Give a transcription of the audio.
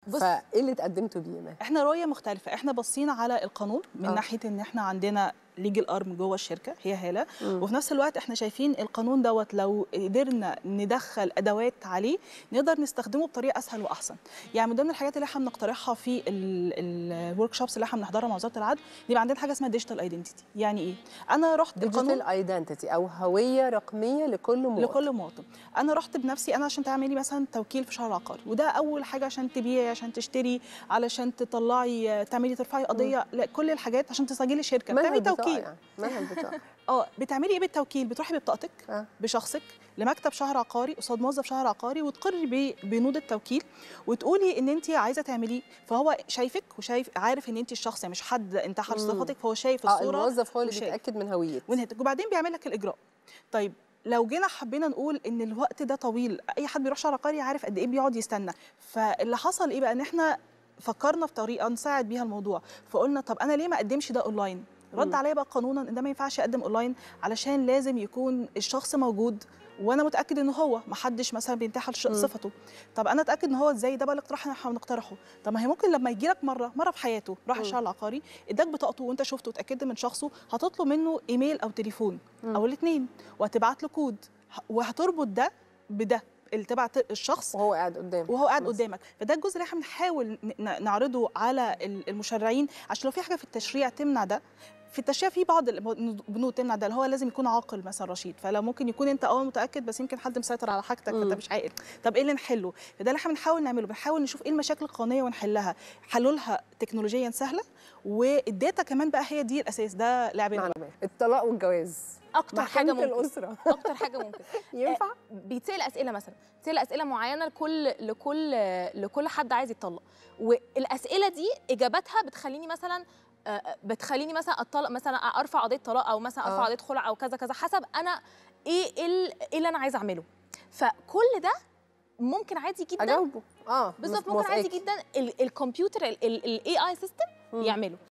بص- فايه اللي اتقدمتوا بيه ما احنا رؤيه مختلفه احنا بصينا على القانون من آه. ناحيه ان احنا عندنا ليجل ارم جوه الشركه هي هاله وفي نفس الوقت احنا شايفين القانون دوت لو قدرنا ندخل ادوات عليه نقدر نستخدمه بطريقه اسهل واحسن يعني من ضمن الحاجات اللي احنا بنقترحها في الورك شوبس اللي احنا بنحضرها مع وزاره العدل يبقى عندنا حاجه اسمها ديجيتال ايدنتيتي يعني ايه انا رحت ديجيتال القانون ايدنتيتي او هويه رقميه لكل مواطن لكل مواطن انا رحت بنفسي انا عشان تعملي مثلا توكيل في شهر عقاري وده اول حاجه عشان تبيعي عشان تشتري علشان تطلعي تعملي ترفعي قضيه لا كل الحاجات عشان تسجلي شركه مالها بتعملي البطاقة توكيل يعني مالها البطاقه اه بتعملي ايه بالتوكيل بتروحي ببطاقتك آه. بشخصك لمكتب شهر عقاري قصاد موظف شهر عقاري وتقري ب- بنود التوكيل وتقولي ان انت عايزه تعمليه فهو شايفك وشايف عارف ان انت الشخص يعني مش حد انتحل مم. صفتك فهو شايف اه الصوره الموظف هو اللي وشايف. بيتاكد من هويتك ونهتك وبعدين بيعمل لك الاجراء طيب لو جينا حبينا نقول ان الوقت ده طويل اي حد بيروح شهر عقاري عارف قد ايه بيقعد يستنى فاللي حصل ايه بقى ان احنا فكرنا في طريقه نساعد بيها الموضوع فقلنا طب انا ليه ما اقدمش ده اونلاين رد مم. عليا بقى قانونا ان ده ما ينفعش اقدم اونلاين علشان لازم يكون الشخص موجود وانا متاكد ان هو ما حدش مثلا بينتحل ش- مم. صفته طب انا اتاكد ان هو ازاي ده بقى الاقتراح اللي احنا بنقترحه طب ما هي ممكن لما يجي لك مره مره في حياته راح مم. الشهر العقاري اداك بطاقته وانت شفته وتاكدت من شخصه هتطلب منه ايميل او تليفون مم. او الاثنين وهتبعت له كود ه- وهتربط ده بده اللي تبع ت- الشخص وهو قاعد قدامك وهو قاعد بس. قدامك فده الجزء اللي احنا بنحاول ن- ن- نعرضه على ال- المشرعين عشان لو في حاجه في التشريع تمنع ده في التشريع في بعض البنود تمنع ده اللي هو لازم يكون عاقل مثلا رشيد فلو ممكن يكون انت اه متاكد بس يمكن حد مسيطر على حاجتك فانت مم. مش عاقل طب ايه اللي نحله فده اللي احنا بنحاول نعمله بنحاول نشوف ايه المشاكل القانونيه ونحلها حلولها تكنولوجيا سهله والداتا كمان بقى هي دي الاساس ده لعبنا معلومات الطلاق والجواز اكتر حاجه محكمة ممكن الاسره اكتر حاجه ممكن ينفع بيتسال اسئله مثلا بيتسال اسئله معينه لكل لكل لكل حد عايز يتطلق والاسئله دي اجاباتها بتخليني مثلا آه، بتخليني مثلا اتطلق مثلا ارفع قضيه طلاق او مثلا ارفع آه. قضيه خلع او كذا كذا حسب انا ايه ال- ايه اللي انا عايزه اعمله فكل ده ممكن عادي جدا اجاوبه اه بالظبط مس- ممكن عادي موافقاكي. جدا ال- الكمبيوتر الاي اي سيستم مم. يعمله